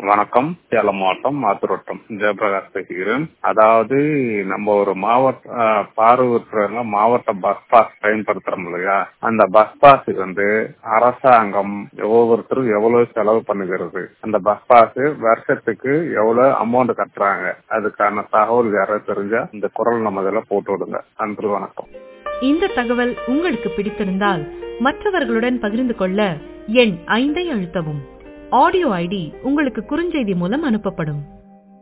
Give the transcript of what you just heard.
வணக்கம் சேலம் மாவட்டம் மாத்துரோட்டம் ஜெயபிரகாஷ் பேசுகிறேன் அதாவது நம்ம ஒரு மாவட்ட அஹ், பார்வையற்றவங்க மாவட்ட பஸ் பாஸ் பயன்படுத்துறோம் இல்லையா அந்த பஸ் பாஸுக்கு வந்து அரசாங்கம் ஒவ்வொருத்தரும் எவ்வளவு செலவு பண்ணுகிறது அந்த பஸ் பாஸ் வருஷத்துக்கு எவ்வளவு அமௌண்ட் கட்டுறாங்க அதுக்கான தகவல் யாராவது தெரிஞ்சா இந்த குரல் நம்ம இதில் போட்டு விடுங்க நன்றி வணக்கம் இந்த தகவல் உங்களுக்கு பிடித்திருந்தால் மற்றவர்களுடன் பகிர்ந்து கொள்ள எண் ஐந்தை அழுத்தவும் ஆடியோ ஐடி உங்களுக்கு குறுஞ்செய்தி மூலம் அனுப்பப்படும்